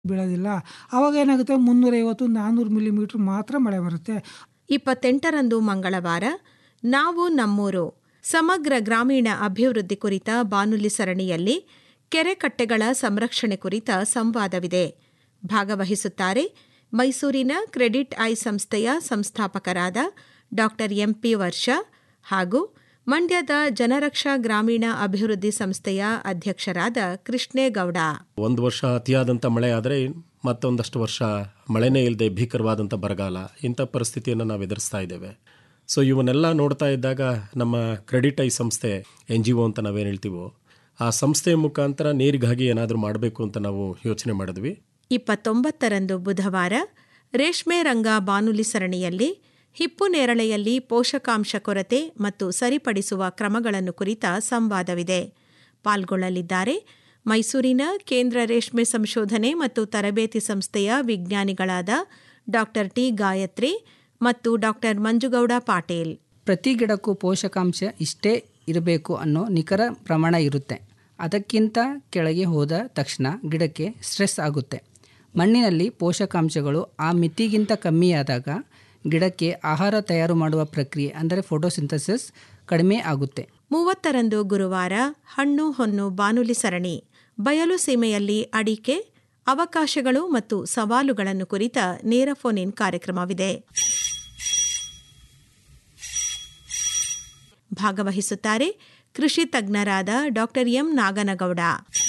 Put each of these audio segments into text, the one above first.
ಬೀಳೋದಿಲ್ಲ ಆವಾಗ ಏನಾಗುತ್ತೆ ಮುನ್ನೂರೈವತ್ತು ನಾನ್ನೂರು ಮಿಲಿಮೀಟ್ರ್ ಮಾತ್ರ ಮಳೆ ಬರುತ್ತೆ ಇಪ್ಪತ್ತೆಂಟರಂದು ಮಂಗಳವಾರ ನಾವು ನಮ್ಮೂರು ಸಮಗ್ರ ಗ್ರಾಮೀಣ ಅಭಿವೃದ್ಧಿ ಕುರಿತ ಬಾನುಲಿ ಸರಣಿಯಲ್ಲಿ ಕೆರೆ ಕಟ್ಟೆಗಳ ಸಂರಕ್ಷಣೆ ಕುರಿತ ಸಂವಾದವಿದೆ ಭಾಗವಹಿಸುತ್ತಾರೆ ಮೈಸೂರಿನ ಕ್ರೆಡಿಟ್ ಐ ಸಂಸ್ಥೆಯ ಸಂಸ್ಥಾಪಕರಾದ ಡಾ ಎಂಪಿ ವರ್ಷ ಹಾಗೂ ಮಂಡ್ಯದ ಜನರಕ್ಷಾ ಗ್ರಾಮೀಣ ಅಭಿವೃದ್ಧಿ ಸಂಸ್ಥೆಯ ಅಧ್ಯಕ್ಷರಾದ ಕೃಷ್ಣೇಗೌಡ ಒಂದು ವರ್ಷ ಅತಿಯಾದಂಥ ಮಳೆ ಆದರೆ ಮತ್ತೊಂದಷ್ಟು ವರ್ಷ ಮಳೆನೇ ಇಲ್ಲದೆ ಭೀಕರವಾದಂಥ ಬರಗಾಲ ಇಂಥ ಪರಿಸ್ಥಿತಿಯನ್ನು ನಾವು ಎದುರಿಸ್ತಾ ಇದ್ದೇವೆ ಸೊ ಇವನ್ನೆಲ್ಲ ನೋಡ್ತಾ ಇದ್ದಾಗ ನಮ್ಮ ಕ್ರೆಡಿಟ್ ಐ ಸಂಸ್ಥೆ ಎನ್ ಜಿ ಒ ಅಂತ ನಾವೇನು ಹೇಳ್ತೀವೋ ಆ ಸಂಸ್ಥೆಯ ಮುಖಾಂತರ ನೀರಿಗಾಗಿ ಏನಾದರೂ ಮಾಡಬೇಕು ಅಂತ ನಾವು ಯೋಚನೆ ಮಾಡಿದ್ವಿ ಇಪ್ಪತ್ತೊಂಬತ್ತರಂದು ಬುಧವಾರ ರೇಷ್ಮೆ ರಂಗ ಬಾನುಲಿ ಸರಣಿಯಲ್ಲಿ ಹಿಪ್ಪು ನೇರಳೆಯಲ್ಲಿ ಪೋಷಕಾಂಶ ಕೊರತೆ ಮತ್ತು ಸರಿಪಡಿಸುವ ಕ್ರಮಗಳನ್ನು ಕುರಿತ ಸಂವಾದವಿದೆ ಪಾಲ್ಗೊಳ್ಳಲಿದ್ದಾರೆ ಮೈಸೂರಿನ ಕೇಂದ್ರ ರೇಷ್ಮೆ ಸಂಶೋಧನೆ ಮತ್ತು ತರಬೇತಿ ಸಂಸ್ಥೆಯ ವಿಜ್ಞಾನಿಗಳಾದ ಡಾ ಟಿ ಗಾಯತ್ರಿ ಮತ್ತು ಡಾ ಮಂಜುಗೌಡ ಪಾಟೀಲ್ ಪ್ರತಿ ಗಿಡಕ್ಕೂ ಪೋಷಕಾಂಶ ಇಷ್ಟೇ ಇರಬೇಕು ಅನ್ನೋ ನಿಖರ ಪ್ರಮಾಣ ಇರುತ್ತೆ ಅದಕ್ಕಿಂತ ಕೆಳಗೆ ಹೋದ ತಕ್ಷಣ ಗಿಡಕ್ಕೆ ಸ್ಟ್ರೆಸ್ ಆಗುತ್ತೆ ಮಣ್ಣಿನಲ್ಲಿ ಪೋಷಕಾಂಶಗಳು ಆ ಮಿತಿಗಿಂತ ಕಮ್ಮಿಯಾದಾಗ ಗಿಡಕ್ಕೆ ಆಹಾರ ತಯಾರು ಮಾಡುವ ಪ್ರಕ್ರಿಯೆ ಅಂದರೆ ಫೋಟೋಸಿಂಥಸಿಸ್ ಕಡಿಮೆ ಆಗುತ್ತೆ ಮೂವತ್ತರಂದು ಗುರುವಾರ ಹಣ್ಣು ಹೊನ್ನು ಬಾನುಲಿ ಸರಣಿ ಬಯಲು ಸೀಮೆಯಲ್ಲಿ ಅಡಿಕೆ ಅವಕಾಶಗಳು ಮತ್ತು ಸವಾಲುಗಳನ್ನು ಕುರಿತ ನೇರ ಫೋನ್ ಇನ್ ಕಾರ್ಯಕ್ರಮವಿದೆ ಭಾಗವಹಿಸುತ್ತಾರೆ ಕೃಷಿ ತಜ್ಞರಾದ ಡಾ ಎಂ ನಾಗನಗೌಡ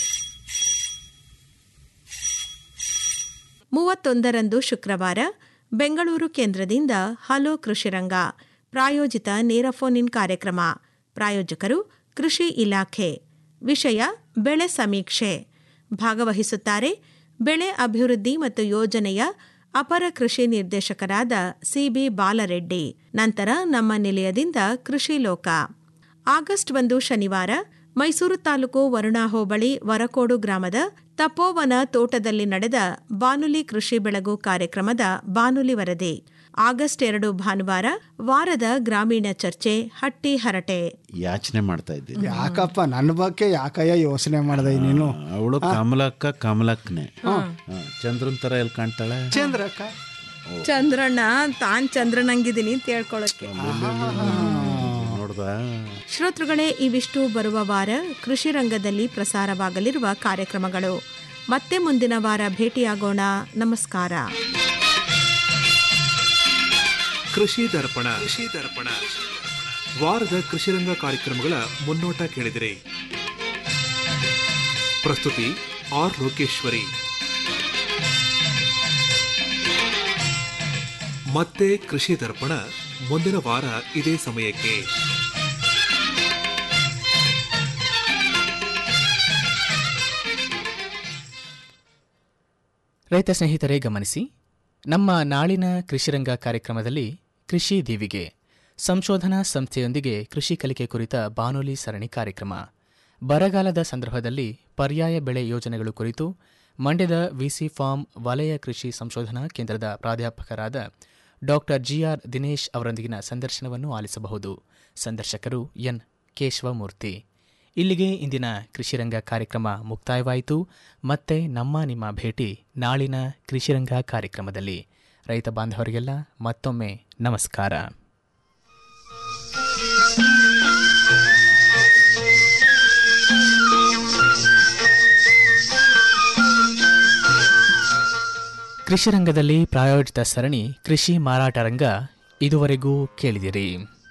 ಮೂವತ್ತೊಂದರಂದು ಶುಕ್ರವಾರ ಬೆಂಗಳೂರು ಕೇಂದ್ರದಿಂದ ಹಲೋ ಕೃಷಿರಂಗ ಪ್ರಾಯೋಜಿತ ನೇರ ಫೋನ್ ಇನ್ ಕಾರ್ಯಕ್ರಮ ಪ್ರಾಯೋಜಕರು ಕೃಷಿ ಇಲಾಖೆ ವಿಷಯ ಬೆಳೆ ಸಮೀಕ್ಷೆ ಭಾಗವಹಿಸುತ್ತಾರೆ ಬೆಳೆ ಅಭಿವೃದ್ಧಿ ಮತ್ತು ಯೋಜನೆಯ ಅಪರ ಕೃಷಿ ನಿರ್ದೇಶಕರಾದ ಸಿಬಿ ಬಾಲರೆಡ್ಡಿ ನಂತರ ನಮ್ಮ ನಿಲಯದಿಂದ ಕೃಷಿ ಲೋಕ ಆಗಸ್ಟ್ ಒಂದು ಶನಿವಾರ ಮೈಸೂರು ತಾಲೂಕು ವರುಣಾ ಹೋಬಳಿ ವರಕೋಡು ಗ್ರಾಮದ ತಪೋವನ ತೋಟದಲ್ಲಿ ನಡೆದ ಬಾನುಲಿ ಕೃಷಿ ಬೆಳಗು ಕಾರ್ಯಕ್ರಮದ ಬಾನುಲಿ ವರದಿ ಆಗಸ್ಟ್ ಎರಡು ಭಾನುವಾರ ವಾರದ ಗ್ರಾಮೀಣ ಚರ್ಚೆ ಹಟ್ಟಿ ಹರಟೆ ಯಾಚನೆ ಮಾಡ್ತಾ ಇದ್ದೀನಿ ಯಾಕಪ್ಪ ನನ್ನ ಬಗ್ಗೆ ಯಾಕಯ್ಯ ಯೋಚನೆ ಮಾಡ್ದೆ ನೀನು ಅವಳು ಕಮಲಕ್ಕ ಕಮಲಕ್ಕನೆ ಚಂದ್ರನ್ ತರ ಎಲ್ಲಿ ಕಾಣ್ತಾಳೆ ಚಂದ್ರಕ್ಕ ಚಂದ್ರಣ್ಣ ತಾನ್ ಚಂದ್ರನಂಗಿದ್ದೀನಿ ಅಂತ ಹೇಳ್ಕೊಳಕ್ಕೆ ನೋಡ್ದ ಶ್ರೋತೃಗಳೇ ಇವಿಷ್ಟು ಬರುವ ವಾರ ಕೃಷಿ ರಂಗದಲ್ಲಿ ಪ್ರಸಾರವಾಗಲಿರುವ ಕಾರ್ಯಕ್ರಮಗಳು ಮತ್ತೆ ಮುಂದಿನ ವಾರ ಭೇಟಿಯಾಗೋಣ ನಮಸ್ಕಾರ ಕೃಷಿ ದರ್ಪಣ ಕೃಷಿ ದರ್ಪಣ ವಾರದ ಕೃಷಿರಂಗ ಕಾರ್ಯಕ್ರಮಗಳ ಮುನ್ನೋಟ ಕೇಳಿದಿರಿ ಪ್ರಸ್ತುತಿ ಆರ್ ಲೋಕೇಶ್ವರಿ ಮತ್ತೆ ಕೃಷಿ ದರ್ಪಣ ಮುಂದಿನ ವಾರ ಇದೇ ಸಮಯಕ್ಕೆ ರೈತ ಸ್ನೇಹಿತರೆ ಗಮನಿಸಿ ನಮ್ಮ ನಾಳಿನ ಕೃಷಿರಂಗ ಕಾರ್ಯಕ್ರಮದಲ್ಲಿ ಕೃಷಿ ದೀವಿಗೆ ಸಂಶೋಧನಾ ಸಂಸ್ಥೆಯೊಂದಿಗೆ ಕೃಷಿ ಕಲಿಕೆ ಕುರಿತ ಬಾನುಲಿ ಸರಣಿ ಕಾರ್ಯಕ್ರಮ ಬರಗಾಲದ ಸಂದರ್ಭದಲ್ಲಿ ಪರ್ಯಾಯ ಬೆಳೆ ಯೋಜನೆಗಳು ಕುರಿತು ಮಂಡ್ಯದ ವಿಸಿ ಫಾರ್ಮ್ ವಲಯ ಕೃಷಿ ಸಂಶೋಧನಾ ಕೇಂದ್ರದ ಪ್ರಾಧ್ಯಾಪಕರಾದ ಡಾಕ್ಟರ್ ಜಿಆರ್ ದಿನೇಶ್ ಅವರೊಂದಿಗಿನ ಸಂದರ್ಶನವನ್ನು ಆಲಿಸಬಹುದು ಸಂದರ್ಶಕರು ಎನ್ ಕೇಶವಮೂರ್ತಿ ಇಲ್ಲಿಗೆ ಇಂದಿನ ಕೃಷಿರಂಗ ಕಾರ್ಯಕ್ರಮ ಮುಕ್ತಾಯವಾಯಿತು ಮತ್ತೆ ನಮ್ಮ ನಿಮ್ಮ ಭೇಟಿ ನಾಳಿನ ಕೃಷಿರಂಗ ಕಾರ್ಯಕ್ರಮದಲ್ಲಿ ರೈತ ಬಾಂಧವರಿಗೆಲ್ಲ ಮತ್ತೊಮ್ಮೆ ನಮಸ್ಕಾರ ಕೃಷಿರಂಗದಲ್ಲಿ ಪ್ರಾಯೋಜಿತ ಸರಣಿ ಕೃಷಿ ಮಾರಾಟ ರಂಗ ಇದುವರೆಗೂ ಕೇಳಿದಿರಿ